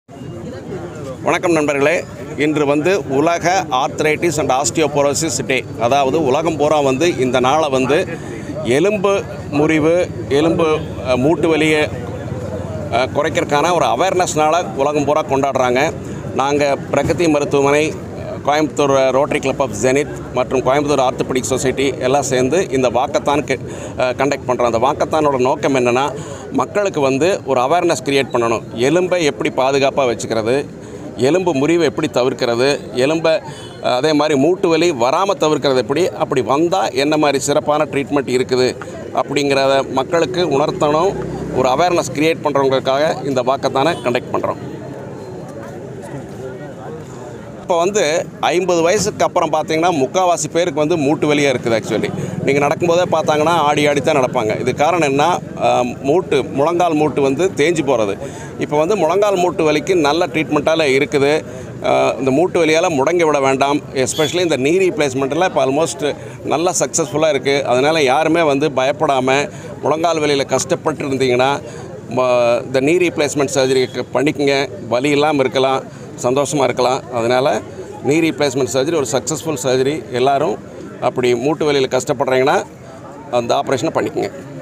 வணக்கம் நண்பர்களே இன்று வந்து உலக ஆர்த்ரைட்டிஸ் அண்ட் ஆஸ்டியோபோரோசிஸ் டே அதாவது உலகம் பூரா வந்து இந்த நாளை வந்து எலும்பு முறிவு எலும்பு அஹ், மூட்டு வலியை அஹ், குறைக்கிறதுக்கான ஒரு அவேர்னஸ்னால உலகம் பூரா கொண்டாடுறாங்க நாங்கள் பிரகதி மருத்துவமனை Coimbatore rotary club of zenith மற்றும் கோயம்புத்தூர் ஆர்த்தோபெடிக் சொசைட்டி எல்லாம் சேர்ந்து இந்த வாக்கத்தான் கண்டக்ட் பண்ணுறோம் அந்த வாக்கத்தானோட நோக்கம் என்னென்னா மக்களுக்கு வந்து ஒரு அவேர்னஸ் கிரியேட் பண்ணணும் எலும்பை எப்படி பாதுகாப்பாக வச்சுக்கிறது எலும்பு முறிவை எப்படி தவிர்க்கிறது எலும்பை அஹ், அதே மாதிரி மூட்டு வலி வராமல் தவிர்க்கிறது எப்படி அப்படி வந்தால் என்ன மாதிரி சிறப்பான ட்ரீட்மெண்ட் இருக்குது அப்படிங்கிறத மக்களுக்கு உணர்த்தணும் ஒரு அவேர்னஸ் கிரியேட் பண்ணுறவங்களுக்காக இந்த வாக்கத்தானே கண்டக்ட் பண்ணுறோம் இப்போ வந்து ஐம்பது வயசுக்கு அப்புறம் பார்த்தீங்கன்னா முக்கால்வாசி பேருக்கு வந்து மூட்டு வலியாக இருக்குது ஆக்சுவலி நீங்கள் நடக்கும்போதே பார்த்தாங்கன்னா ஆடி ஆடி தான் நடப்பாங்க இது காரணம் என்ன ஆஹ், மூட்டு முழங்கால் மூட்டு வந்து தேஞ்சு போகிறது இப்போ வந்து முழங்கால் மூட்டு வலிக்கு நல்ல ட்ரீட்மெண்ட்டால் இருக்குது ஆஹ், இந்த மூட்டு வலியால் முடங்கி விட வேண்டாம் எஸ்பெஷலி இந்த நீ ரீப்ளேஸ்மெண்ட்டில் இப்போ ஆல்மோஸ்ட் நல்லா சக்ஸஸ்ஃபுல்லாக இருக்குது அதனால் யாருமே வந்து பயப்படாமல் முழங்கால் வலியில் கஷ்டப்பட்டு இருந்தீங்கன்னா ம- இந்த நீ ரீப்ளேஸ்மெண்ட் சர்ஜரி பண்ணிக்கங்க வலி இல்லாமல் இருக்கலாம் சந்தோஷமாக இருக்கலாம் அதனால் நீ ரீப்ளேஸ்மெண்ட் சர்ஜரி ஒரு சக்ஸஸ்ஃபுல் சர்ஜரி எல்லாரும் அப்படி மூட்டு வலியில் கஷ்டப்படுறீங்கன்னா அந்த ஆப்ரேஷனை பண்ணிக்கங்க